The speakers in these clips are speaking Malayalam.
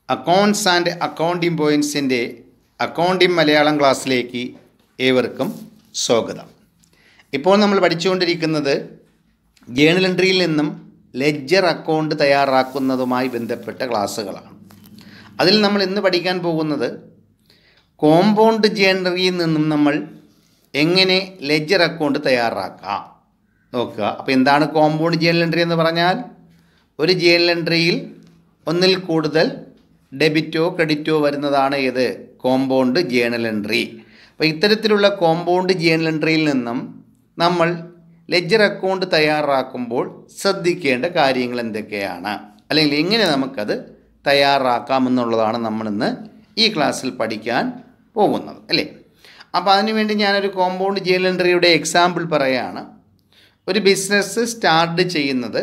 അക്കൗണ്ട്സ് ആൻഡ് അക്കൗണ്ടിംഗ് പോയിൻറ്റ്സിൻ്റെ അക്കൗണ്ടിംഗ് മലയാളം ക്ലാസ്സിലേക്ക് ഏവർക്കും സ്വാഗതം ഇപ്പോൾ നമ്മൾ പഠിച്ചുകൊണ്ടിരിക്കുന്നത് ജേണൽ എൻട്രിയിൽ നിന്നും ലെഡ്ജർ അക്കൗണ്ട് തയ്യാറാക്കുന്നതുമായി ബന്ധപ്പെട്ട ക്ലാസ്സുകളാണ് അതിൽ നമ്മൾ ഇന്ന് പഠിക്കാൻ പോകുന്നത് കോമ്പൗണ്ട് ജേണറിയിൽ നിന്നും നമ്മൾ എങ്ങനെ ലെഡ്ജർ അക്കൗണ്ട് തയ്യാറാക്കാം നോക്കുക അപ്പോൾ എന്താണ് കോമ്പൗണ്ട് ജേണൽ എൻട്രി എന്ന് പറഞ്ഞാൽ ഒരു ജേണൽ എൻട്രിയിൽ ഒന്നിൽ കൂടുതൽ ഡെബിറ്റോ ക്രെഡിറ്റോ വരുന്നതാണ് ഏത് കോമ്പൗണ്ട് ജേണൽ എൻട്രി അപ്പോൾ ഇത്തരത്തിലുള്ള കോമ്പൗണ്ട് ജേണൽ എൻട്രിയിൽ നിന്നും നമ്മൾ ലെഡ്ജർ അക്കൗണ്ട് തയ്യാറാക്കുമ്പോൾ ശ്രദ്ധിക്കേണ്ട കാര്യങ്ങൾ എന്തൊക്കെയാണ് അല്ലെങ്കിൽ എങ്ങനെ നമുക്കത് തയ്യാറാക്കാമെന്നുള്ളതാണ് നമ്മളിന്ന് ഈ ക്ലാസ്സിൽ പഠിക്കാൻ പോകുന്നത് അല്ലേ അപ്പോൾ അതിനുവേണ്ടി ഞാനൊരു കോമ്പൗണ്ട് ജേണൽ എൻട്രിയുടെ എക്സാമ്പിൾ പറയുകയാണ് ഒരു ബിസിനസ് സ്റ്റാർട്ട് ചെയ്യുന്നത്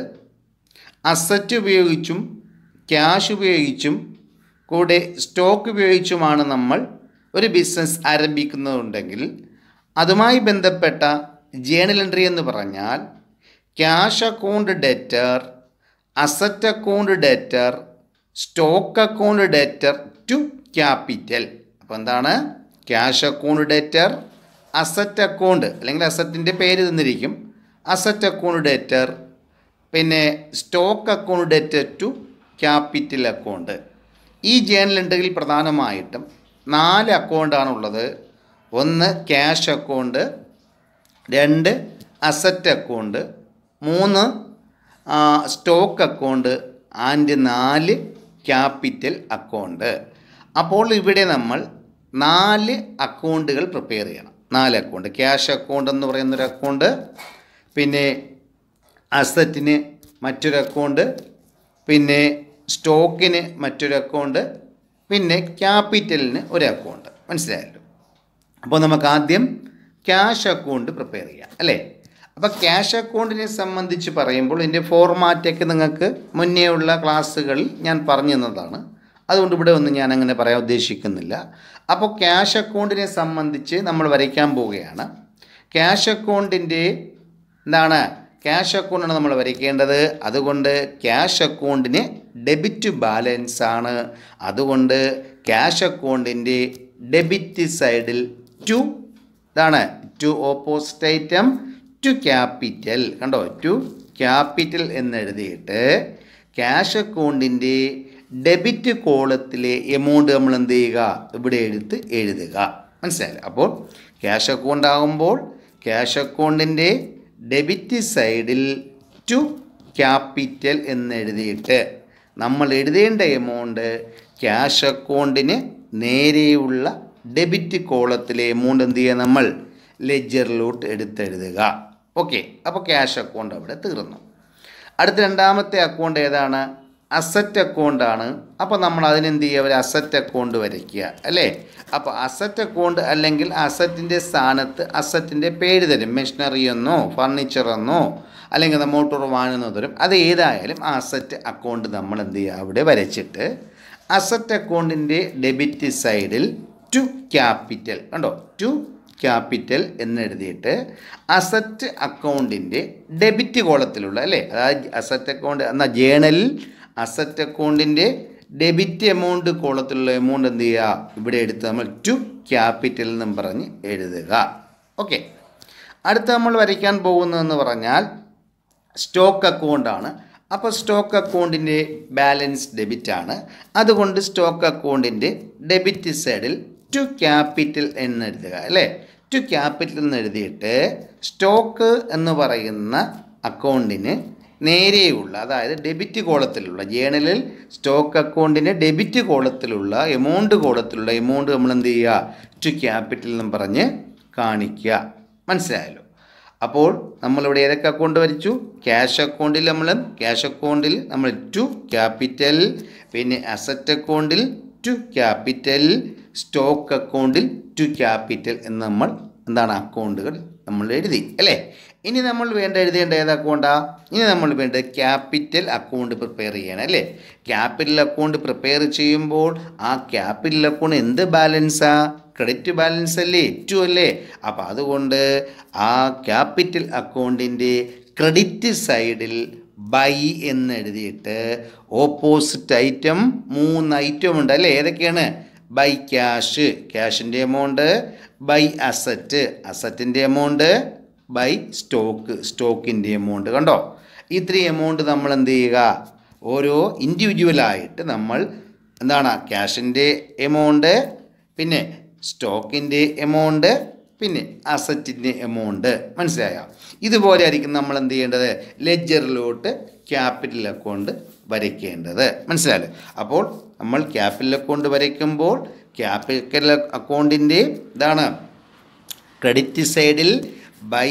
അസറ്റ് ഉപയോഗിച്ചും ക്യാഷ് ഉപയോഗിച്ചും കൂടെ സ്റ്റോക്ക് ഉപയോഗിച്ചുമാണ് നമ്മൾ ഒരു ബിസിനസ് ആരംഭിക്കുന്നതുണ്ടെങ്കിൽ അതുമായി ബന്ധപ്പെട്ട ജേണൽ എൻട്രി എന്ന് പറഞ്ഞാൽ cash account debtor asset account debtor stock account debtor to capital അപ്പോൾ എന്താണ് cash account debtor asset account അല്ലെങ്കിൽ അസറ്റിൻ്റെ പേര് തന്നിരിക്കും അസറ്റ് അക്കൗണ്ട് ഡെറ്റർ പിന്നെ stock account debtor to capital account ഈ ജേണൽ എൻട്രിയിൽ പ്രധാനമായിട്ടും നാല് അക്കൗണ്ടാണുള്ളത് ഒന്ന് ക്യാഷ് അക്കൗണ്ട് രണ്ട് അസറ്റ് അക്കൗണ്ട് മൂന്ന് സ്റ്റോക്ക് അക്കൗണ്ട് ആൻഡ് നാല് ക്യാപിറ്റൽ അക്കൗണ്ട് അപ്പോൾ ഇവിടെ നമ്മൾ നാല് അക്കൗണ്ടുകൾ പ്രിപ്പയർ ചെയ്യണം നാല് അക്കൗണ്ട് ക്യാഷ് അക്കൗണ്ട് എന്ന് പറയുന്നൊരു അക്കൗണ്ട് പിന്നെ അസറ്റിന് മറ്റൊരു അക്കൗണ്ട് പിന്നെ സ്റ്റോക്കിന് മറ്റൊരു അക്കൗണ്ട് പിന്നെ ക്യാപിറ്റലിന് ഒരു അക്കൗണ്ട് മനസ്സിലായല്ലോ അപ്പോൾ നമുക്ക് ആദ്യം ക്യാഷ് അക്കൗണ്ട് പ്രിപ്പയർ ചെയ്യാം അല്ലേ അപ്പോൾ ക്യാഷ് അക്കൗണ്ടിനെ സംബന്ധിച്ച് പറയുമ്പോൾ ഇതിൻ്റെ ഫോർമാറ്റൊക്കെ നിങ്ങൾക്ക് മുന്നേ ഉള്ള ക്ലാസ്സുകളിൽ ഞാൻ പറഞ്ഞു തന്നതാണ് അതുകൊണ്ട് ഇവിടെ ഒന്നും ഞാൻ അങ്ങനെ പറയാൻ ഉദ്ദേശിക്കുന്നില്ല അപ്പോൾ ക്യാഷ് അക്കൗണ്ടിനെ സംബന്ധിച്ച് നമ്മൾ വരയ്ക്കാൻ പോവുകയാണ് ക്യാഷ് അക്കൗണ്ടിൻ്റെ എന്താണ് ക്യാഷ് അക്കൗണ്ടാണ് നമ്മൾ വരയ്ക്കേണ്ടത് അതുകൊണ്ട് ക്യാഷ് അക്കൗണ്ടിന് ഡെബിറ്റ് ബാലൻസ് ആണ് അതുകൊണ്ട് ക്യാഷ് അക്കൗണ്ടിൻ്റെ ഡെബിറ്റ് സൈഡിൽ ടു ഇതാണ് to opposite item to capital കണ്ടോ ടു ക്യാപിറ്റൽ എന്നെഴുതിയിട്ട് ക്യാഷ് അക്കൗണ്ടിൻ്റെ ഡെബിറ്റ് കോളത്തിലെ എമൗണ്ട് നമ്മൾ എന്ത് ചെയ്യുക ഇവിടെ എടുത്ത് എഴുതുക മനസ്സിലായില്ല അപ്പോൾ ക്യാഷ് അക്കൗണ്ട് ആകുമ്പോൾ ക്യാഷ് അക്കൗണ്ടിൻ്റെ ഡെബിറ്റ് സൈഡിൽ ടു ക്യാപിറ്റൽ എന്നെഴുതിയിട്ട് നമ്മൾ എഴുതേണ്ട എമൗണ്ട് ക്യാഷ് അക്കൗണ്ടിന് നേരെയുള്ള ഡെബിറ്റ് കോളത്തിലെ എമൗണ്ട് എന്ത് ചെയ്യുക നമ്മൾ ലെജറിലോട്ട് എടുത്തെഴുതുക ഓക്കെ അപ്പോൾ ക്യാഷ് അക്കൗണ്ട് അവിടെ തീർന്നു അടുത്ത രണ്ടാമത്തെ അക്കൗണ്ട് ഏതാണ് അസറ്റ് അക്കൗണ്ടാണ് അപ്പോൾ നമ്മൾ അതിനെന്ത് ചെയ്യുക ഒരു അസറ്റ് അക്കൗണ്ട് വരയ്ക്കുക അല്ലേ അപ്പോൾ അസറ്റ് അക്കൗണ്ട് അല്ലെങ്കിൽ അസറ്റിൻ്റെ സ്ഥാനത്ത് അസറ്റിൻ്റെ പേര് തരും മെഷീനറി എന്നോ ഫർണിച്ചർ എന്നോ അല്ലെങ്കിൽ മോട്ടോർ വാങ്ങുന്നോ തരും അത് ഏതായാലും ആ അസറ്റ് അക്കൗണ്ട് നമ്മൾ എന്ത് ചെയ്യുക അവിടെ വരച്ചിട്ട് അസറ്റ് അക്കൗണ്ടിൻ്റെ ഡെബിറ്റ് സൈഡിൽ ടു ക്യാപിറ്റൽ കണ്ടോ ടു ക്യാപിറ്റൽ എന്നെഴുതിയിട്ട് അസറ്റ് അക്കൗണ്ടിൻ്റെ ഡെബിറ്റ് കോളത്തിലുള്ള അല്ലേ അതായത് അസറ്റ് അക്കൗണ്ട് എന്ന ജേണലിൽ അസറ്റ് അക്കൗണ്ടിൻ്റെ ഡെബിറ്റ് എമൗണ്ട് കോളത്തിലുള്ള എമൗണ്ട് എന്ത് ചെയ്യുക ഇവിടെ എടുത്ത് നമ്മൾ ടു ക്യാപിറ്റൽ എന്നും പറഞ്ഞ് എഴുതുക ഓക്കെ അടുത്ത നമ്മൾ വരയ്ക്കാൻ പോകുന്നതെന്ന് പറഞ്ഞാൽ സ്റ്റോക്ക് അക്കൗണ്ടാണ് അപ്പോൾ സ്റ്റോക്ക് അക്കൗണ്ടിൻ്റെ ബാലൻസ് ഡെബിറ്റ് ആണ് അതുകൊണ്ട് സ്റ്റോക്ക് അക്കൗണ്ടിൻ്റെ ഡെബിറ്റ് സൈഡിൽ ടു ക്യാപിറ്റൽ എന്നെഴുതുക അല്ലേ ടു ക്യാപിറ്റൽ എന്ന് എഴുതിയിട്ട് സ്റ്റോക്ക് എന്ന് പറയുന്ന അക്കൗണ്ടിന് നേരെയുള്ള അതായത് ഡെബിറ്റ് കോളത്തിലുള്ള ജേണലിൽ സ്റ്റോക്ക് അക്കൗണ്ടിന് ഡെബിറ്റ് കോളത്തിലുള്ള എമൗണ്ട് കോളത്തിലുള്ള എമൗണ്ട് നമ്മൾ എന്ത് ചെയ്യുക ടു ക്യാപിറ്റൽ എന്നും പറഞ്ഞ് കാണിക്കുക മനസ്സിലായല്ലോ അപ്പോൾ നമ്മളിവിടെ ഏതൊക്കെ അക്കൗണ്ട് വരച്ചു ക്യാഷ് അക്കൗണ്ടിൽ നമ്മൾ ക്യാഷ് അക്കൗണ്ടിൽ നമ്മൾ ടു ക്യാപിറ്റൽ പിന്നെ അസറ്റ് അക്കൗണ്ടിൽ ടു ക്യാപിറ്റൽ സ്റ്റോക്ക് അക്കൗണ്ടിൽ ടു ക്യാപിറ്റൽ എന്ന് നമ്മൾ എന്താണ് അക്കൗണ്ടുകൾ നമ്മൾ എഴുതി അല്ലേ ഇനി നമ്മൾ വേണ്ട എഴുതേണ്ട ഏത് അക്കൗണ്ടാ ഇനി നമ്മൾ വേണ്ടത് ക്യാപിറ്റൽ അക്കൗണ്ട് പ്രിപ്പയർ ചെയ്യണം അല്ലേ ക്യാപിറ്റൽ അക്കൗണ്ട് പ്രിപ്പയർ ചെയ്യുമ്പോൾ ആ ക്യാപിറ്റൽ അക്കൗണ്ട് എന്ത് ബാലൻസാ ക്രെഡിറ്റ് ബാലൻസ് അല്ലേ ഏറ്റവും അല്ലേ അപ്പോൾ അതുകൊണ്ട് ആ ക്യാപിറ്റൽ അക്കൗണ്ടിൻ്റെ ക്രെഡിറ്റ് സൈഡിൽ ബൈ എന്ന് എഴുതിയിട്ട് ഓപ്പോസിറ്റ് ഐറ്റം മൂന്ന് ഐറ്റം ഉണ്ട് അല്ലേ ഏതൊക്കെയാണ് ബൈ ക്യാഷ് ക്യാഷിൻ്റെ എമൗണ്ട് ബൈ അസറ്റ് അസറ്റിൻ്റെ എമൗണ്ട് ബൈ സ്റ്റോക്ക് സ്റ്റോക്കിൻ്റെ എമൗണ്ട് കണ്ടോ ഇത്രയും എമൗണ്ട് നമ്മൾ എന്ത് ചെയ്യുക ഓരോ ഇൻഡിവിജ്വലായിട്ട് നമ്മൾ എന്താണ് ക്യാഷിൻ്റെ എമൗണ്ട് പിന്നെ സ്റ്റോക്കിൻ്റെ എമൗണ്ട് പിന്നെ അസറ്റിൻ്റെ എമൗണ്ട് മനസ്സിലായോ ഇതുപോലെ ആയിരിക്കും നമ്മൾ എന്ത് ചെയ്യേണ്ടത് ലെജറിലോട്ട് ക്യാപിറ്റൽ അക്കൗണ്ട് വരയ്ക്കേണ്ടത് മനസ്സിലായല്ലോ അപ്പോൾ നമ്മൾ ക്യാപിറ്റൽ അക്കൗണ്ട് വരയ്ക്കുമ്പോൾ ക്യാപിറ്റൽ അക്കൗണ്ടിൻ്റെ ഇതാണ് ക്രെഡിറ്റ് സൈഡിൽ ബൈ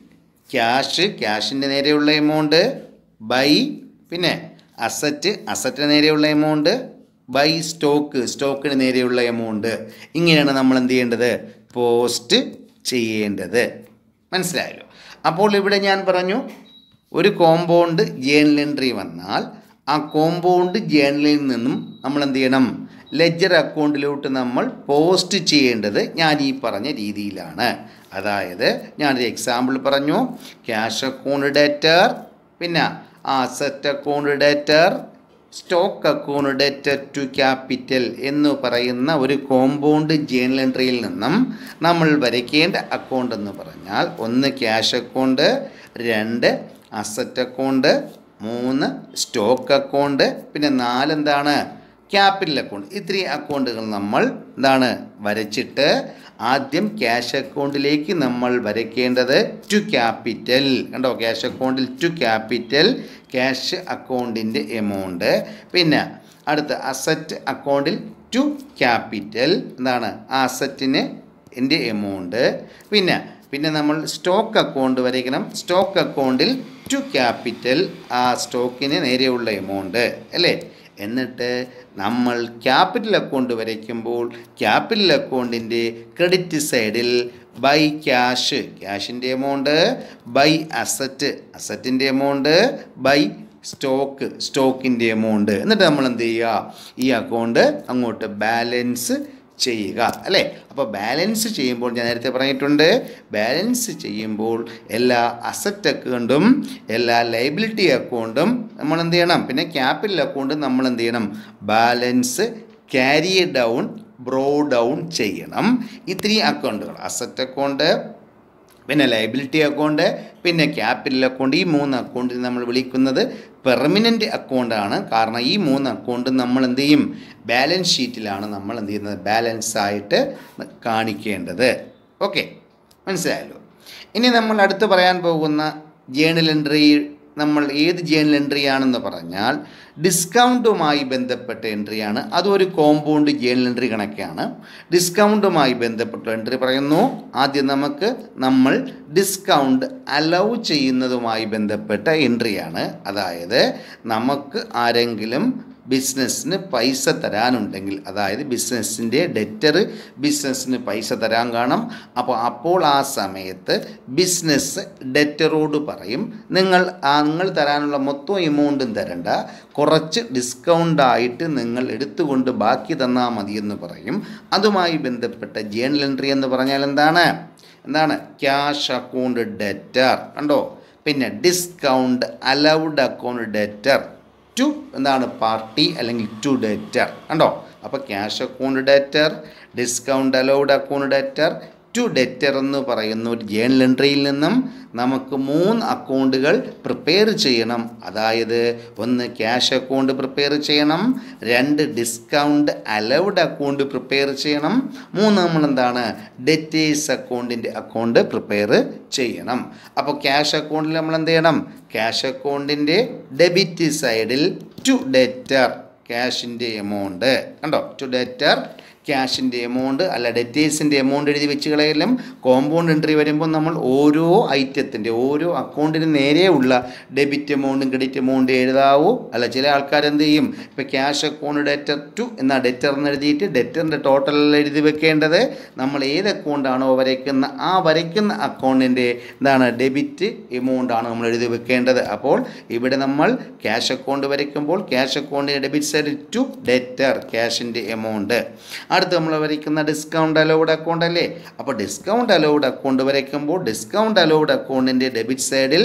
ക്യാഷ് ക്യാഷിൻ്റെ നേരെയുള്ള എമൗണ്ട് ബൈ പിന്നെ അസറ്റ് അസറ്റിന് നേരെയുള്ള എമൗണ്ട് ബൈ സ്റ്റോക്ക് സ്റ്റോക്കിന് നേരെയുള്ള എമൗണ്ട് ഇങ്ങനെയാണ് നമ്മൾ എന്ത് ചെയ്യേണ്ടത് പോസ്റ്റ് ചെയ്യേണ്ടത് മനസ്സിലായല്ലോ അപ്പോൾ ഇവിടെ ഞാൻ പറഞ്ഞു ഒരു കോമ്പൗണ്ട് ജേണൽ എൻട്രി വന്നാൽ ആ കോമ്പൗണ്ട് ജേണലിൽ നിന്നും നമ്മൾ എന്ത് ചെയ്യണം ലെജർ അക്കൗണ്ടിലോട്ട് നമ്മൾ പോസ്റ്റ് ചെയ്യേണ്ടത് ഞാൻ ഈ പറഞ്ഞ രീതിയിലാണ് അതായത് ഞാനൊരു എക്സാമ്പിൾ പറഞ്ഞു ക്യാഷ് അക്കൗണ്ട് ഡേറ്റർ പിന്നെ asset account debtor stock account debtor to capital എന്ന് പറയുന്ന ഒരു കോമ്പൗണ്ട് ജേണൽ എൻട്രിയിൽ നിന്നും നമ്മൾ വരയ്ക്കേണ്ട അക്കൗണ്ട് എന്ന് പറഞ്ഞാൽ ഒന്ന് ക്യാഷ് അക്കൗണ്ട് രണ്ട് അസറ്റ് അക്കൗണ്ട് മൂന്ന് സ്റ്റോക്ക് അക്കൗണ്ട് പിന്നെ നാലെന്താണ് ക്യാപിറ്റൽ അക്കൗണ്ട് ഇത്രയും അക്കൗണ്ടുകൾ നമ്മൾ എന്താണ് വരച്ചിട്ട് ആദ്യം ക്യാഷ് അക്കൗണ്ടിലേക്ക് നമ്മൾ വരയ്ക്കേണ്ടത് ടു ക്യാപിറ്റൽ കണ്ടോ ക്യാഷ് അക്കൗണ്ടിൽ ടു ക്യാപിറ്റൽ ക്യാഷ് അക്കൗണ്ടിൻ്റെ എമൗണ്ട് പിന്നെ അടുത്ത അസറ്റ് അക്കൗണ്ടിൽ ടു ക്യാപിറ്റൽ എന്താണ് ആ അസറ്റിന് എൻ്റെ എമൗണ്ട് പിന്നെ പിന്നെ നമ്മൾ സ്റ്റോക്ക് അക്കൗണ്ട് വരയ്ക്കണം സ്റ്റോക്ക് അക്കൗണ്ടിൽ ടു ക്യാപിറ്റൽ ആ സ്റ്റോക്കിന് നേരെയുള്ള എമൗണ്ട് അല്ലേ എന്നിട്ട് നമ്മൾ ക്യാപിറ്റൽ അക്കൗണ്ട് വരയ്ക്കുമ്പോൾ ക്യാപിറ്റൽ അക്കൗണ്ടിൻ്റെ ക്രെഡിറ്റ് സൈഡിൽ ബൈ ക്യാഷ് ക്യാഷിൻ്റെ എമൗണ്ട് ബൈ അസറ്റ് അസറ്റിൻ്റെ എമൗണ്ട് ബൈ സ്റ്റോക്ക് സ്റ്റോക്കിൻ്റെ എമൗണ്ട് എന്നിട്ട് നമ്മൾ എന്ത് ചെയ്യുക ഈ അക്കൗണ്ട് അങ്ങോട്ട് ബാലൻസ് ചെയ്യുക അല്ലേ അപ്പോൾ ബാലൻസ് ചെയ്യുമ്പോൾ ഞാൻ നേരത്തെ പറഞ്ഞിട്ടുണ്ട് ബാലൻസ് ചെയ്യുമ്പോൾ എല്ലാ അസറ്റ് അക്കൗണ്ടും എല്ലാ ലൈബിലിറ്റി അക്കൗണ്ടും നമ്മൾ എന്ത് ചെയ്യണം പിന്നെ ക്യാപിറ്റൽ അക്കൗണ്ടും നമ്മൾ എന്ത് ചെയ്യണം balance carry down brought down ചെയ്യണം ഇത്രയും അക്കൗണ്ടുകൾ അസറ്റ് അക്കൗണ്ട് പിന്നെ ലയബിലിറ്റി അക്കൗണ്ട് പിന്നെ ക്യാപിറ്റൽ അക്കൗണ്ട് ഈ മൂന്ന് അക്കൗണ്ടിൽ നമ്മൾ വിളിക്കുന്നത് പെർമനൻ്റ് അക്കൗണ്ടാണ് കാരണം ഈ മൂന്ന് അക്കൗണ്ട് നമ്മൾ എന്ത് ചെയ്യും ബാലൻസ് ഷീറ്റിലാണ് നമ്മൾ എന്ത് ചെയ്യുന്നത് ബാലൻസ് ആയിട്ട് കാണിക്കേണ്ടത് ഓക്കെ മനസ്സിലായല്ലോ ഇനി നമ്മൾ അടുത്ത് പറയാൻ പോകുന്ന ജേണൽ എൻട്രി നമ്മൾ ഏത് ജേണൽ എൻട്രി ആണെന്ന് പറഞ്ഞാൽ ഡിസ്കൗണ്ടുമായി ബന്ധപ്പെട്ട എൻട്രിയാണ് അതൊരു കോമ്പൗണ്ട് ജേണൽ എൻട്രി കണക്കാണ് ഡിസ്കൗണ്ടുമായി ബന്ധപ്പെട്ട എൻട്രി പറയുന്നു ആദ്യം നമുക്ക് നമ്മൾ ഡിസ്കൗണ്ട് അലൗ ചെയ്യുന്നതുമായി ബന്ധപ്പെട്ട എൻട്രിയാണ് അതായത് നമുക്ക് ആരെങ്കിലും ബിസിനസ്സിന് പൈസ തരാനുണ്ടെങ്കിൽ അതായത് ബിസിനസ്സിൻ്റെ ഡെറ്റർ ബിസിനസ്സിന് പൈസ തരാൻ കാണും അപ്പോൾ അപ്പോൾ ആ സമയത്ത് ബിസിനസ് ഡെറ്ററോട് പറയും നിങ്ങൾ ആ നിങ്ങൾ തരാനുള്ള മൊത്തം എമൗണ്ടും തരണ്ട കുറച്ച് ഡിസ്കൗണ്ടായിട്ട് നിങ്ങൾ എടുത്തുകൊണ്ട് ബാക്കി തന്നാൽ മതി എന്ന് പറയും അതുമായി ബന്ധപ്പെട്ട ജേണൽ എൻട്രി എന്ന് പറഞ്ഞാൽ എന്താണ് എന്താണ് ക്യാഷ് അക്കൗണ്ട് ഡെറ്റർ കണ്ടോ പിന്നെ discount allowed account debtor to എന്താണ് പാർട്ടി അല്ലെങ്കിൽ ടു ഡേറ്റർ കണ്ടോ അപ്പോൾ cash account debtor discount allowed account debtor to debtor എന്ന് പറയുന്ന ഒരു ജേണൽ എൻട്രിയിൽ നിന്നും നമുക്ക് മൂന്ന് അക്കൗണ്ടുകൾ പ്രിപ്പയർ ചെയ്യണം അതായത് ഒന്ന് ക്യാഷ് അക്കൗണ്ട് പ്രിപ്പയർ ചെയ്യണം രണ്ട് ഡിസ്കൗണ്ട് അലൗഡ് അക്കൗണ്ട് പ്രിപ്പയർ ചെയ്യണം മൂന്ന് നമ്മൾ എന്താണ് ഡെറ്റേഴ്സ് അക്കൗണ്ടിൻ്റെ അക്കൗണ്ട് പ്രിപ്പയർ ചെയ്യണം അപ്പോൾ ക്യാഷ് അക്കൗണ്ടിൽ നമ്മൾ എന്ത് ചെയ്യണം ക്യാഷ് അക്കൗണ്ടിൻ്റെ ഡെബിറ്റ് സൈഡിൽ ടു ഡെറ്റർ ക്യാഷിൻ്റെ എമൗണ്ട് കണ്ടോ ടു ഡെറ്റർ ക്യാഷിൻ്റെ എമൗണ്ട് അല്ല ഡെറ്റേഴ്സിൻ്റെ എമൗണ്ട് എഴുതി വെച്ച് കളയലും കോമ്പൗണ്ട് എൻട്രി വരുമ്പോൾ നമ്മൾ ഓരോ ഐറ്റത്തിൻ്റെ ഓരോ അക്കൗണ്ടിന് നേരെയുള്ള ഡെബിറ്റ് എമൗണ്ടും ക്രെഡിറ്റ് എമൗണ്ട് എഴുതാവൂ അല്ല ചില ആൾക്കാർ എന്ത് ചെയ്യും ഇപ്പോൾ ക്യാഷ് അക്കൗണ്ട് ഡെറ്റർ ടു എന്ന ഡെറ്റർ എന്ന് എഴുതിയിട്ട് ഡെറ്ററിൻ്റെ ടോട്ടൽ എഴുതി വെക്കേണ്ടത് നമ്മൾ ഏത് അക്കൗണ്ടാണോ വരയ്ക്കുന്ന ആ വരയ്ക്കുന്ന അക്കൗണ്ടിൻ്റെ എന്താണ് ഡെബിറ്റ് എമൗണ്ട് ആണ് നമ്മൾ എഴുതി വെക്കേണ്ടത് അപ്പോൾ ഇവിടെ നമ്മൾ ക്യാഷ് അക്കൗണ്ട് വരയ്ക്കുമ്പോൾ ക്യാഷ് അക്കൗണ്ടിൻ്റെ ഡെബിറ്റ് സൈഡ് ടു ഡെറ്റർ ക്യാഷിൻ്റെ എമൗണ്ട് അടുത്ത് നമ്മൾ വരയ്ക്കുന്ന ഡിസ്കൗണ്ട് അലൗഡ് അക്കൗണ്ട് അല്ലേ അപ്പോൾ ഡിസ്കൗണ്ട് അലൗഡ് അക്കൗണ്ട് വരയ്ക്കുമ്പോൾ ഡിസ്കൗണ്ട് അലൗഡ് അക്കൗണ്ടിൻ്റെ ഡെബിറ്റ് സൈഡിൽ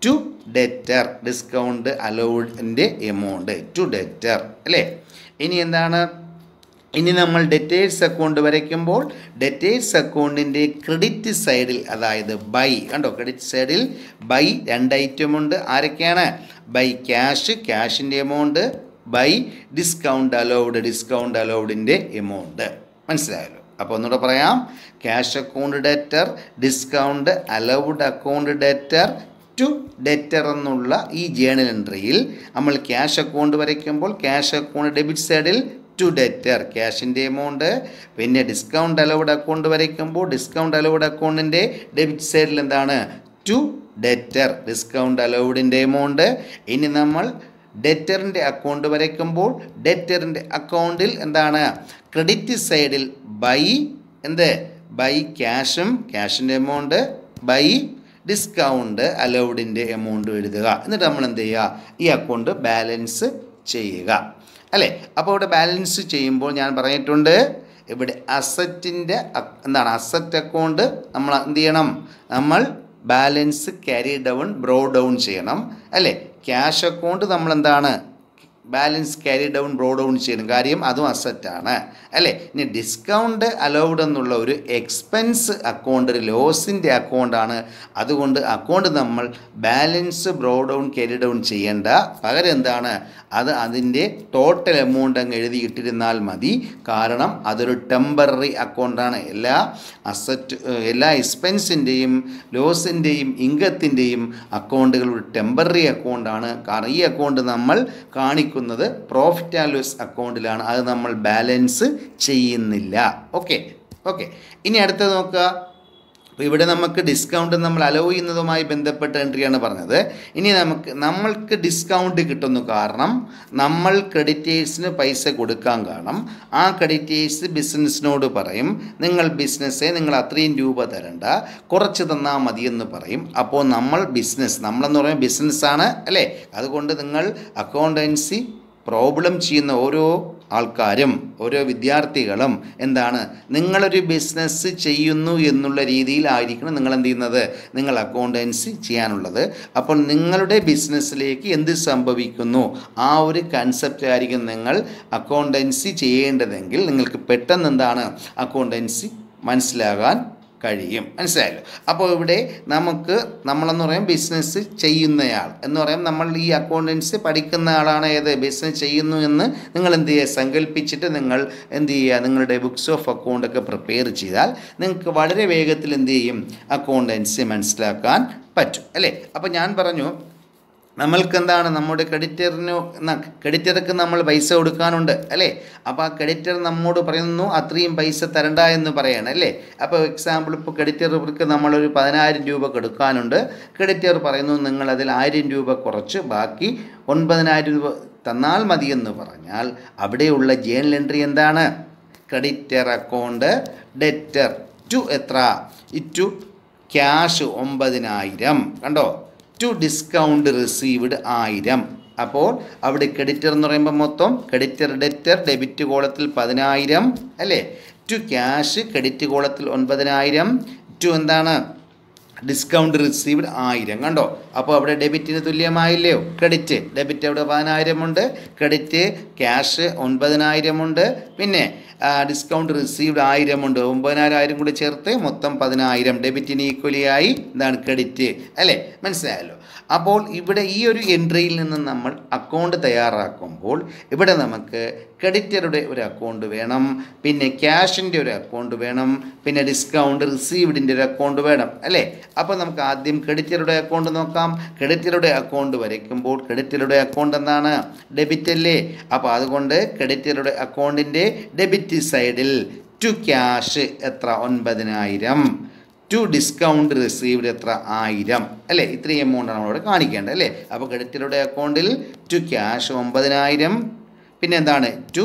ടു ഡെറ്റർ ഡിസ്കൗണ്ട് അലൗഡിൻ്റെ എമൗണ്ട് ടു ഡെറ്റർ അല്ലേ ഇനി എന്താണ് ഇനി നമ്മൾ ഡെറ്റേഴ്സ് അക്കൗണ്ട് വരയ്ക്കുമ്പോൾ ഡെറ്റേഴ്സ് അക്കൗണ്ടിൻ്റെ ക്രെഡിറ്റ് സൈഡിൽ അതായത് ബൈ കണ്ടോ ക്രെഡിറ്റ് സൈഡിൽ ബൈ രണ്ട് ഐറ്റം ഉണ്ട് ആരൊക്കെയാണ് ബൈ ക്യാഷ് ക്യാഷിൻ്റെ amount by discount allowed discount അലൗഡിൻ്റെ എമൗണ്ട് മനസ്സിലായല്ലോ അപ്പോൾ ഒന്നുകൂടെ പറയാം cash account debtor discount allowed account debtor to debtor എന്നുള്ള ഈ ജേണൽ എൻട്രിയിൽ നമ്മൾ ക്യാഷ് അക്കൗണ്ട് വരയ്ക്കുമ്പോൾ ക്യാഷ് അക്കൗണ്ട് ഡെബിറ്റ് സൈഡിൽ ടു ഡെറ്റർ ക്യാഷിൻ്റെ എമൗണ്ട് പിന്നെ ഡിസ്കൗണ്ട് അലൗഡ് അക്കൗണ്ട് വരയ്ക്കുമ്പോൾ ഡിസ്കൗണ്ട് അലൗഡ് അക്കൗണ്ടിൻ്റെ ഡെബിറ്റ് സൈഡിൽ എന്താണ് ടു ഡെറ്റർ ഡിസ്കൗണ്ട് അലൗഡിൻ്റെ എമൗണ്ട് ഇനി നമ്മൾ ഡെറ്ററിൻ്റെ അക്കൗണ്ട് വരയ്ക്കുമ്പോൾ ഡെറ്ററിൻ്റെ അക്കൗണ്ടിൽ എന്താണ് ക്രെഡിറ്റ് സൈഡിൽ ബൈ എന്ത് ബൈ ക്യാഷും ക്യാഷിൻ്റെ എമൗണ്ട് ബൈ ഡിസ്കൗണ്ട് അലൗഡിൻ്റെ എമൗണ്ട് എഴുതുക എന്നിട്ട് നമ്മൾ എന്ത് ചെയ്യുക ഈ അക്കൗണ്ട് ബാലൻസ് ചെയ്യുക അല്ലേ അപ്പോൾ ഇവിടെ ബാലൻസ് ചെയ്യുമ്പോൾ ഞാൻ പറഞ്ഞിട്ടുണ്ട് ഇവിടെ അസറ്റിൻ്റെ എന്താണ് അസറ്റ് അക്കൗണ്ട് നമ്മൾ എന്ത് ചെയ്യണം നമ്മൾ balance carry down brought down ചെയ്യണം അല്ലേ ക്യാഷ് അക്കൗണ്ട് നമ്മൾ എന്താണ് balance carry down brought down ചെയ്യണം കാര്യം അതും അസറ്റാണ് അല്ലേ ഇനി ഡിസ്കൗണ്ട് അലൗഡ് എന്നുള്ള ഒരു എക്സ്പെൻസ് അക്കൗണ്ട് ഒരു ലോസിൻ്റെ അക്കൗണ്ടാണ് അതുകൊണ്ട് അക്കൗണ്ട് നമ്മൾ balance brought down carry down ചെയ്യേണ്ട പകരം എന്താണ് അത് അതിൻ്റെ ടോട്ടൽ എമൗണ്ട് അങ്ങ് എഴുതിയിട്ടിരുന്നാൽ മതി കാരണം അതൊരു ടെമ്പററി അക്കൗണ്ടാണ് എല്ലാ അസറ്റ് എല്ലാ എക്സ്പെൻസിൻ്റെയും ലോസിൻ്റെയും ഇൻകത്തിൻ്റെയും അക്കൗണ്ടുകൾ ഒരു ടെമ്പററി അക്കൗണ്ടാണ് കാരണം ഈ അക്കൗണ്ട് നമ്മൾ കാണിക്കുന്നത് പ്രോഫിറ്റ് ആൻഡ് ലോസ് അക്കൗണ്ടിലാണ് അത് നമ്മൾ ബാലൻസ് ചെയ്യുന്നില്ല ഓക്കെ ഓക്കെ ഇനി അടുത്തത് നോക്കുക അപ്പോൾ ഇവിടെ നമുക്ക് ഡിസ്കൗണ്ട് നമ്മൾ അലോ ചെയ്യുന്നതുമായി ബന്ധപ്പെട്ട എൻട്രിയാണ് പറഞ്ഞത് ഇനി നമുക്ക് നമ്മൾക്ക് ഡിസ്കൗണ്ട് കിട്ടുന്നു കാരണം നമ്മൾ ക്രെഡിറ്റേഴ്സിന് പൈസ കൊടുക്കാൻ കാരണം ആ ക്രെഡിറ്റേഴ്സ് ബിസിനസ്സിനോട് പറയും നിങ്ങൾ ബിസിനസ്സെ നിങ്ങൾ അത്രയും രൂപ തരണ്ട കുറച്ച് തന്നാൽ മതിയെന്ന് പറയും അപ്പോൾ നമ്മൾ ബിസിനസ് നമ്മളെന്ന് പറയുമ്പോൾ ബിസിനസ്സാണ് അല്ലേ അതുകൊണ്ട് നിങ്ങൾ അക്കൗണ്ടൻസി പ്രോബ്ലം ചെയ്യുന്ന ഓരോ ആൾക്കാരും ഓരോ വിദ്യാർത്ഥികളും എന്താണ് നിങ്ങളൊരു ബിസിനസ് ചെയ്യുന്നു എന്നുള്ള രീതിയിലായിരിക്കണം നിങ്ങൾ എന്ത് ചെയ്യുന്നത് നിങ്ങൾ അക്കൗണ്ടൻസി ചെയ്യാനുള്ളത് അപ്പോൾ നിങ്ങളുടെ ബിസിനസ്സിലേക്ക് എന്ത് സംഭവിക്കുന്നു ആ ഒരു കൺസെപ്റ്റ് ആയിരിക്കും നിങ്ങൾ അക്കൗണ്ടൻസി ചെയ്യേണ്ടതെങ്കിൽ നിങ്ങൾക്ക് പെട്ടെന്ന് എന്താണ് അക്കൗണ്ടൻസി മനസ്സിലാകാൻ കഴിയും മനസ്സിലായല്ലോ അപ്പോൾ ഇവിടെ നമുക്ക് നമ്മളെന്ന് പറയും ബിസിനസ് ചെയ്യുന്നയാൾ എന്ന് പറയും നമ്മൾ ഈ അക്കൗണ്ടൻസി പഠിക്കുന്ന ആളാണ് ഏത് ബിസിനസ് ചെയ്യുന്നു എന്ന് നിങ്ങൾ എന്ത് ചെയ്യുക സങ്കല്പിച്ചിട്ട് നിങ്ങൾ എന്ത് ചെയ്യുക നിങ്ങളുടെ ബുക്സ് ഓഫ് അക്കൗണ്ട് ഒക്കെ പ്രിപ്പയർ ചെയ്താൽ നിങ്ങൾക്ക് വളരെ വേഗത്തിൽ എന്ത് ചെയ്യും അക്കൗണ്ടൻസി മനസ്സിലാക്കാൻ പറ്റും അല്ലേ അപ്പോൾ ഞാൻ പറഞ്ഞു നമ്മൾക്ക് എന്താണ് നമ്മുടെ ക്രെഡിറ്ററിന് ക്രെഡിറ്റർക്ക് നമ്മൾ പൈസ കൊടുക്കാനുണ്ട് അല്ലേ അപ്പോൾ ആ ക്രെഡിറ്റർ നമ്മോട് പറയുന്നു അത്രയും പൈസ തരണ്ട എന്ന് പറയണം അല്ലേ അപ്പോൾ എക്സാമ്പിൾ ഇപ്പോൾ ക്രെഡിറ്റർക്ക് നമ്മളൊരു പതിനായിരം രൂപ കൊടുക്കാനുണ്ട് ക്രെഡിറ്റർ പറയുന്നു നിങ്ങൾ അതിൽ ആയിരം രൂപ കുറച്ച് ബാക്കി ഒൻപതിനായിരം രൂപ തന്നാൽ മതിയെന്ന് പറഞ്ഞാൽ അവിടെയുള്ള ജേണൽ എൻട്രി എന്താണ് ക്രെഡിറ്റർ അക്കൗണ്ട് ഡെറ്റർ ടു എത്ര ടു ക്യാഷ് ഒമ്പതിനായിരം കണ്ടോ ടു ഡിസ്കൗണ്ട് റിസീവ്ഡ് ആയിരം അപ്പോൾ അവിടെ ക്രെഡിറ്റർ എന്ന് പറയുമ്പോൾ മൊത്തം ക്രെഡിറ്റർ ഡെറ്റർ ഡെബിറ്റ് കോളത്തിൽ പതിനായിരം അല്ലേ ടു ക്യാഷ് ക്രെഡിറ്റ് കോളത്തിൽ ഒൻപതിനായിരം ടു എന്താണ് ഡിസ്കൗണ്ട് റിസീവ്ഡ് ആയിരം കണ്ടോ അപ്പോൾ അവിടെ ഡെബിറ്റിന് തുല്യമായില്ലയോ ക്രെഡിറ്റ് ഡെബിറ്റ് അവിടെ പതിനായിരം ഉണ്ട് ക്രെഡിറ്റ് ക്യാഷ് ഒൻപതിനായിരം ഉണ്ട് പിന്നെ ഡിസ്കൗണ്ട് റിസീവ്ഡ് ആയിരം ഉണ്ട് ഒമ്പതിനായിരം ആയിരം കൂടി ചേർത്ത് മൊത്തം പതിനായിരം ഡെബിറ്റിന് ഈക്വലി ആയി ഇതാണ് ക്രെഡിറ്റ് അല്ലേ മനസ്സിലായല്ലോ അപ്പോൾ ഇവിടെ ഈ ഒരു എൻട്രിയിൽ നിന്ന് നമ്മൾ അക്കൗണ്ട് തയ്യാറാക്കുമ്പോൾ ഇവിടെ നമുക്ക് ക്രെഡിറ്ററുടെ ഒരു അക്കൗണ്ട് വേണം പിന്നെ ക്യാഷിൻ്റെ ഒരു അക്കൗണ്ട് വേണം പിന്നെ ഡിസ്കൗണ്ട് റിസീവ്ഡിൻ്റെ ഒരു അക്കൗണ്ട് വേണം അല്ലേ അപ്പോൾ നമുക്ക് ആദ്യം ക്രെഡിറ്ററുടെ അക്കൗണ്ട് നോക്കാം ക്രെഡിറ്ററുടെ അക്കൗണ്ട് വരയ്ക്കുമ്പോൾ ക്രെഡിറ്ററുടെ അക്കൗണ്ട് എന്താണ് ഡെബിറ്റ് അല്ലേ അപ്പോൾ അതുകൊണ്ട് ക്രെഡിറ്ററുടെ അക്കൗണ്ടിൻ്റെ ഡെബിറ്റ് സൈഡിൽ ടു ക്യാഷ് എത്ര ഒൻപതിനായിരം ടു ഡിസ്കൗണ്ട് റിസീവ്ഡ് എത്ര ആയിരം അല്ലേ ഇത്രയും എമൗണ്ടാണ് നമ്മളോട് കാണിക്കേണ്ടത് അല്ലേ അപ്പോൾ ക്രെഡിറ്ററുടെ അക്കൗണ്ടിൽ ടു ക്യാഷ് ഒമ്പതിനായിരം പിന്നെ എന്താണ് ടു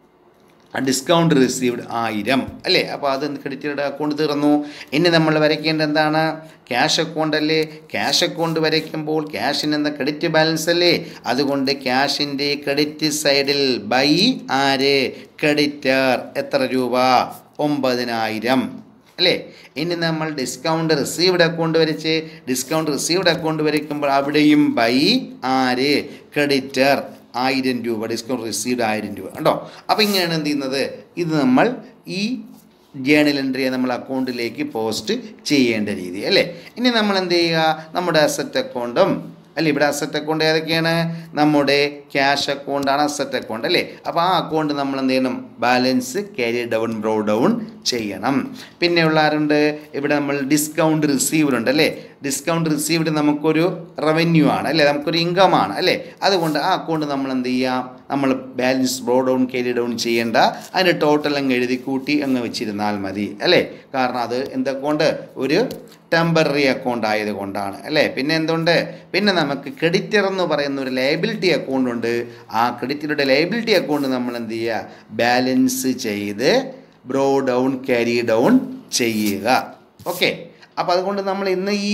ഡിസ്കൗണ്ട് റിസീവ്ഡ് ആയിരം അല്ലേ അപ്പോൾ അത് ക്രെഡിറ്ററുടെ അക്കൗണ്ട് തീർന്നു ഇനി നമ്മൾ വരയ്ക്കേണ്ടത് എന്താണ് ക്യാഷ് അക്കൗണ്ട് അല്ലേ ക്യാഷ് അക്കൗണ്ട് വരയ്ക്കുമ്പോൾ ക്യാഷിന് എന്ന ക്രെഡിറ്റ് ബാലൻസ് അല്ലേ അതുകൊണ്ട് ക്യാഷിൻ്റെ ക്രെഡിറ്റ് സൈഡിൽ ബൈ ആര് ക്രെഡിറ്റർ എത്ര രൂപ ഒമ്പതിനായിരം അല്ലേ ഇനി നമ്മൾ ഡിസ്കൗണ്ട് റിസീവ്ഡ് അക്കൗണ്ട് വരച്ച് ഡിസ്കൗണ്ട് റിസീവ്ഡ് അക്കൗണ്ട് വരയ്ക്കുമ്പോൾ അവിടെയും ബൈ ആര് ക്രെഡിറ്റർ ആയിരം രൂപ ഡിസ്കൗണ്ട് റിസീവ്ഡ് ആയിരം രൂപ കണ്ടോ അപ്പോൾ ഇങ്ങനെയാണ് എന്ത് ചെയ്യുന്നത് ഇത് നമ്മൾ ഈ ജേണൽ എൻട്രിയെ നമ്മൾ അക്കൗണ്ടിലേക്ക് പോസ്റ്റ് ചെയ്യേണ്ട രീതി അല്ലേ ഇനി നമ്മൾ എന്ത് ചെയ്യുക നമ്മുടെ അസറ്റ് അക്കൗണ്ടും അല്ലേ ഇവിടെ അസറ്റ് അക്കൗണ്ട് ഏതൊക്കെയാണ് നമ്മുടെ ക്യാഷ് അക്കൗണ്ടാണ് അസറ്റ് അക്കൗണ്ട് അല്ലേ അപ്പോൾ ആ അക്കൗണ്ട് നമ്മൾ എന്ത് ചെയ്യണം balance carry down brought down ചെയ്യണം പിന്നെയുള്ള ആരുണ്ട് ഇവിടെ നമ്മൾ ഡിസ്കൗണ്ട് റിസീവ്ഡ് ഉണ്ട് അല്ലേ ഡിസ്കൗണ്ട് റിസീവ്ഡ് നമുക്കൊരു റവന്യൂ ആണ് അല്ലേ നമുക്കൊരു ഇൻകം ആണ് അല്ലേ അതുകൊണ്ട് ആ അക്കൗണ്ട് നമ്മൾ എന്ത് ചെയ്യാം നമ്മൾ balance brought down carry down ചെയ്യേണ്ട അതിന് ടോട്ടൽ അങ്ങ് എഴുതി കൂട്ടി അങ്ങ് വെച്ചിരുന്നാൽ മതി അല്ലേ കാരണം അത് എന്തൊക്കെയുണ്ട് ഒരു ടെമ്പററി അക്കൗണ്ട് ആയതുകൊണ്ടാണ് അല്ലേ പിന്നെ എന്തുണ്ട് പിന്നെ നമുക്ക് ക്രെഡിറ്റർ എന്ന് പറയുന്ന ഒരു ലയബിലിറ്റി അക്കൗണ്ട് ഉണ്ട് ആ ക്രെഡിറ്ററുടെ ലയബിലിറ്റി അക്കൗണ്ട് നമ്മൾ എന്ത് ചെയ്യുക ബാലൻസ് ചെയ്ത് ബ്രോ ഡൗൺ ക്യാരി ഡൗൺ ചെയ്യുക ഓക്കെ അപ്പോൾ അതുകൊണ്ട് നമ്മൾ ഇന്ന് ഈ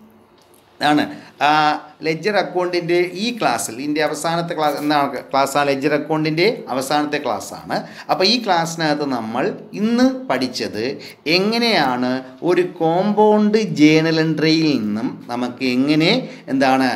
ആണ് ലെജർ അക്കൗണ്ടിൻ്റെ ഈ ക്ലാസ്സിൽ ഇതിൻ്റെ അവസാനത്തെ ക്ലാസ് എന്താണ് ക്ലാസ് ആ ലെജർ അക്കൗണ്ടിൻ്റെ അവസാനത്തെ ക്ലാസ്സാണ് അപ്പോൾ ഈ ക്ലാസ്സിനകത്ത് നമ്മൾ ഇന്ന് പഠിച്ചത് എങ്ങനെയാണ് ഒരു കോമ്പൗണ്ട് ജേണൽ എൻട്രിയിൽ നിന്നും നമുക്ക് എങ്ങനെ എന്താണ്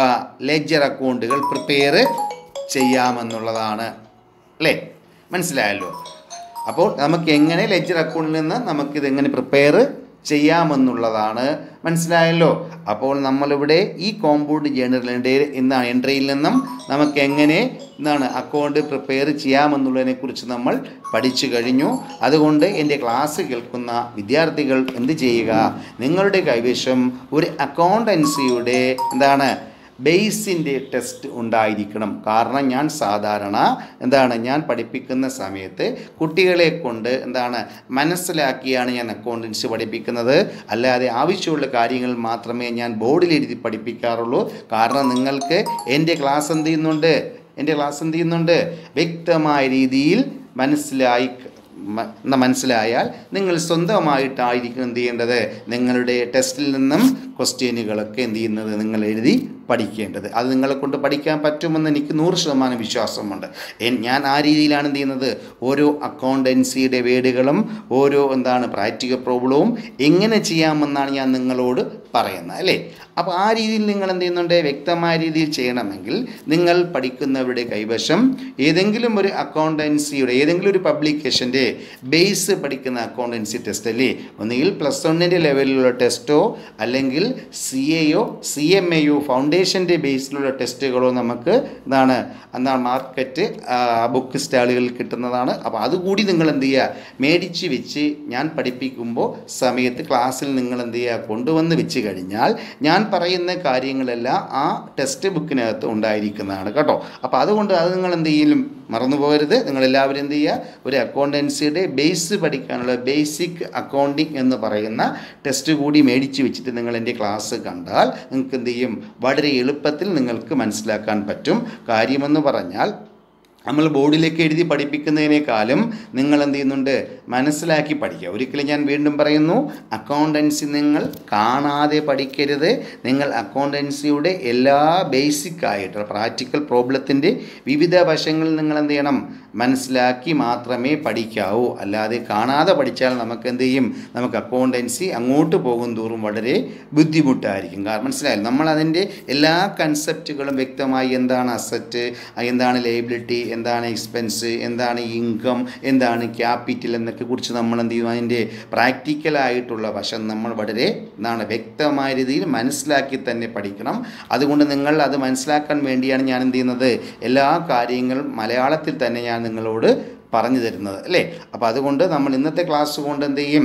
ലെജർ അക്കൗണ്ടുകൾ പ്രിപ്പയർ ചെയ്യാമെന്നുള്ളതാണ് അല്ലേ മനസ്സിലായല്ലോ അപ്പോൾ നമുക്ക് എങ്ങനെ ലെജർ അക്കൗണ്ടിൽ നിന്ന് നമുക്കിത് എങ്ങനെ പ്രിപ്പയർ ചെയ്യാമെന്നുള്ളതാണ് മനസ്സിലായല്ലോ അപ്പോൾ നമ്മളിവിടെ ഈ കോമ്പൗണ്ട് ജേണൽ എൻട്രി എന്ന എൻട്രിയിൽ നിന്നും നമുക്ക് എങ്ങനെ എന്താണ് അക്കൗണ്ട് പ്രിപ്പയർ ചെയ്യാമെന്നുള്ളതിനെ കുറിച്ച് നമ്മൾ പഠിച്ചു കഴിഞ്ഞു അതുകൊണ്ട് എൻ്റെ ക്ലാസ് കേൾക്കുന്ന വിദ്യാർത്ഥികൾ എന്ത് ചെയ്യുക നിങ്ങളുടെ കൈവശം ഒരു അക്കൗണ്ടൻസിയുടെ എന്താണ് ബേസിൻ്റെ ടെസ്റ്റ് ഉണ്ടായിരിക്കണം കാരണം ഞാൻ സാധാരണ എന്താണ് ഞാൻ പഠിപ്പിക്കുന്ന സമയത്ത് കുട്ടികളെ കൊണ്ട് എന്താണ് മനസ്സിലാക്കിയാണ് ഞാൻ അക്കൗണ്ടൻസി പഠിപ്പിക്കുന്നത് അല്ലാതെ ആവശ്യമുള്ള കാര്യങ്ങൾ മാത്രമേ ഞാൻ ബോർഡിൽ എഴുതി പഠിപ്പിക്കാറുള്ളൂ കാരണം നിങ്ങൾക്ക് എൻ്റെ ക്ലാസ് എന്ത് ചെയ്യുന്നുണ്ട് എൻ്റെ ക്ലാസ് എന്ത് ചെയ്യുന്നുണ്ട് വ്യക്തമായ രീതിയിൽ മനസ്സിലായി മ- ന്ന മനസ്സിലായാൽ നിങ്ങൾ സ്വന്തമായിട്ടായിരിക്കും എന്ത് ചെയ്യേണ്ടത് നിങ്ങളുടെ ടെസ്റ്റിൽ നിന്നും ക്വസ്റ്റ്യനുകളൊക്കെ എന്ത് ചെയ്യുന്നത് നിങ്ങൾ എഴുതി പഠിക്കേണ്ടത് അത് നിങ്ങളെ കൊണ്ട് പഠിക്കാൻ പറ്റുമെന്ന് എനിക്ക് നൂറ് ശതമാനം വിശ്വാസമുണ്ട് എൻ- ഞാൻ ആ രീതിയിലാണ് എന്ത് ചെയ്യുന്നത് ഓരോ അക്കൗണ്ടൻസിയുടെ വേടുകളും ഓരോ എന്താണ് പ്രാക്ടിക്കൽ പ്രോബ്ലവും എങ്ങനെ ചെയ്യാമെന്നാണ് ഞാൻ നിങ്ങളോട് പറയുന്നത് അല്ലേ അപ്പോൾ ആ രീതിയിൽ നിങ്ങൾ എന്ത് ചെയ്യുന്നുണ്ട് വ്യക്തമായ രീതിയിൽ ചെയ്യണമെങ്കിൽ നിങ്ങൾ പഠിക്കുന്നവരുടെ കൈവശം ഏതെങ്കിലും ഒരു അക്കൗണ്ടൻസിയുടെ ഏതെങ്കിലും ഒരു പബ്ലിക്കേഷൻ്റെ ബേസ് പഠിക്കുന്ന അക്കൗണ്ടൻസി ടെസ്റ്റ് അല്ലേ ഒന്നുകിൽ പ്ലസ് വണ്ണിൻ്റെ ലെവലിലുള്ള ടെസ്റ്റോ അല്ലെങ്കിൽ സി എയോ സി എം എയോ ഫൗണ്ടേഷൻ്റെ ബേസിലുള്ള ടെസ്റ്റുകളോ നമുക്ക് എന്താണ് എന്താണ് മാർക്കറ്റ് ബുക്ക് സ്റ്റാളുകളിൽ കിട്ടുന്നതാണ് അപ്പോൾ അതുകൂടി നിങ്ങൾ എന്ത് ചെയ്യുക മേടിച്ച് വെച്ച് ഞാൻ പഠിപ്പിക്കുമ്പോൾ സമയത്ത് ക്ലാസ്സിൽ നിങ്ങൾ എന്ത് ചെയ്യുക കൊണ്ടുവന്ന് വെച്ച് കഴിഞ്ഞാൽ ഞാൻ പറയുന്ന കാര്യങ്ങളെല്ലാം ആ ടെക്സ്റ്റ് ബുക്കിനകത്ത് ഉണ്ടായിരിക്കുന്നതാണ് കേട്ടോ അപ്പോൾ അതുകൊണ്ട് അത് നിങ്ങൾ എന്ത് ചെയ്യലും മറന്നു പോകരുത് നിങ്ങളെല്ലാവരും എന്ത് ചെയ്യുക ഒരു അക്കൗണ്ടൻസിയുടെ ബേസ് പഠിക്കാനുള്ള ബേസിക് അക്കൗണ്ടിങ് എന്ന് പറയുന്ന ടെസ്റ്റ് കൂടി മേടിച്ച് വെച്ചിട്ട് നിങ്ങൾ എൻ്റെ ക്ലാസ് കണ്ടാൽ നിങ്ങൾക്ക് എന്ത് ചെയ്യും വളരെ എളുപ്പത്തിൽ നിങ്ങൾക്ക് മനസ്സിലാക്കാൻ പറ്റും കാര്യമെന്ന് പറഞ്ഞാൽ നമ്മൾ ബോർഡിലേക്ക് എഴുതി പഠിപ്പിക്കുന്നതിനേക്കാളും നിങ്ങൾ എന്ത് ചെയ്യുന്നുണ്ട് മനസ്സിലാക്കി പഠിക്കുക ഒരിക്കലും ഞാൻ വീണ്ടും പറയുന്നു അക്കൗണ്ടൻസി നിങ്ങൾ കാണാതെ പഠിക്കരുത് നിങ്ങൾ അക്കൗണ്ടൻസിയുടെ എല്ലാ ബേസിക് ആയിട്ടുള്ള പ്രാക്ടിക്കൽ പ്രോബ്ലത്തിൻ്റെ വിവിധ വശങ്ങൾ നിങ്ങൾ എന്ത് ചെയ്യണം മനസ്സിലാക്കി മാത്രമേ പഠിക്കാവൂ അല്ലാതെ കാണാതെ പഠിച്ചാൽ നമുക്ക് എന്ത് ചെയ്യും നമുക്ക് അക്കൗണ്ടൻസി അങ്ങോട്ട് പോകും തോറും വളരെ ബുദ്ധിമുട്ടായിരിക്കും കാരണം മനസ്സിലായാലും നമ്മൾ അതിൻ്റെ എല്ലാ കൺസെപ്റ്റുകളും വ്യക്തമായി എന്താണ് അസറ്റ് എന്താണ് ലയബിലിറ്റി എന്താണ് എക്സ്പെൻസ് എന്താണ് ഇൻകം എന്താണ് ക്യാപിറ്റൽ എന്നൊക്കെ കുറിച്ച് നമ്മൾ എന്ത് ചെയ്യും അതിൻ്റെ പ്രാക്ടിക്കലായിട്ടുള്ള വശം നമ്മൾ വളരെ എന്താണ് വ്യക്തമായ രീതിയിൽ മനസ്സിലാക്കി തന്നെ പഠിക്കണം അതുകൊണ്ട് നിങ്ങൾ അത് മനസ്സിലാക്കാൻ വേണ്ടിയാണ് ഞാൻ എന്ത് ചെയ്യുന്നത് എല്ലാ കാര്യങ്ങളും മലയാളത്തിൽ തന്നെ ഞാൻ നിങ്ങളോട് പറഞ്ഞു തരുന്നത് അല്ലേ അപ്പോൾ അതുകൊണ്ട് നമ്മൾ ഇന്നത്തെ ക്ലാസ് കൊണ്ട് എന്ത് ചെയ്യും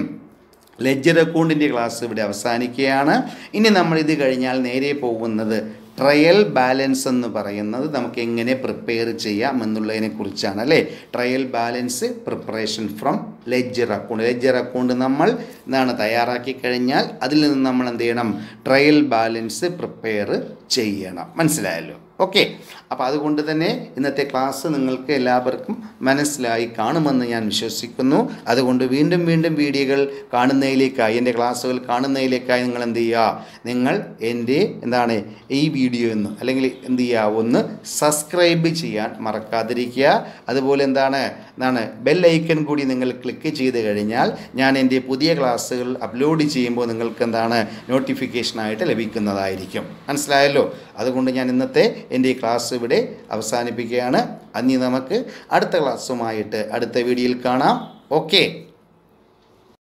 ലെജർ അക്കൗണ്ടിൻ്റെ ക്ലാസ് ഇവിടെ അവസാനിക്കുകയാണ് ഇനി നമ്മൾ ഇത് കഴിഞ്ഞാൽ നേരെ പോകുന്നത് ട്രയൽ ബാലൻസ് എന്ന് പറയുന്നത് നമുക്ക് എങ്ങനെ പ്രിപ്പയർ ചെയ്യാം എന്നുള്ളതിനെ കുറിച്ചാണ് അല്ലേ trial balance preparation from ledger account ledger account നമ്മൾ എന്താണ് തയ്യാറാക്കി കഴിഞ്ഞാൽ അതിൽ നിന്ന് നമ്മൾ എന്ത് ചെയ്യണം ട്രയൽ ബാലൻസ് പ്രിപ്പയർ ചെയ്യണം മനസ്സിലായല്ലോ ഓക്കെ അപ്പോൾ അതുകൊണ്ട് തന്നെ ഇന്നത്തെ ക്ലാസ് നിങ്ങൾക്ക് എല്ലാവർക്കും മനസ്സിലായി കാണുമെന്ന് ഞാൻ വിശ്വസിക്കുന്നു അതുകൊണ്ട് വീണ്ടും വീണ്ടും വീഡിയോകൾ കാണുന്നതിലേക്കായി എൻ്റെ ക്ലാസ്സുകൾ കാണുന്നതിലേക്കായി നിങ്ങൾ എന്ത് ചെയ്യുക നിങ്ങൾ എൻ്റെ എന്താണ് ഈ വീഡിയോ എന്ന് അല്ലെങ്കിൽ എന്ത് ചെയ്യുക ഒന്ന് സബ്സ്ക്രൈബ് ചെയ്യാൻ മറക്കാതിരിക്കുക അതുപോലെ എന്താണ് എന്താണ് ബെൽ ഐക്കൺ കൂടി നിങ്ങൾ ക്ലിക്ക് ക്ലിക്ക് ചെയ്ത് കഴിഞ്ഞാൽ ഞാൻ എൻ്റെ പുതിയ ക്ലാസ്സുകൾ അപ്ലോഡ് ചെയ്യുമ്പോൾ നിങ്ങൾക്ക് എന്താണ് നോട്ടിഫിക്കേഷനായിട്ട് ലഭിക്കുന്നതായിരിക്കും മനസ്സിലായല്ലോ അതുകൊണ്ട് ഞാൻ ഇന്നത്തെ എൻ്റെ ഈ ക്ലാസ് ഇവിടെ അവസാനിപ്പിക്കുകയാണ് അന്നി നമുക്ക് അടുത്ത ക്ലാസ്സുമായിട്ട് അടുത്ത വീഡിയോയിൽ കാണാം ഓക്കെ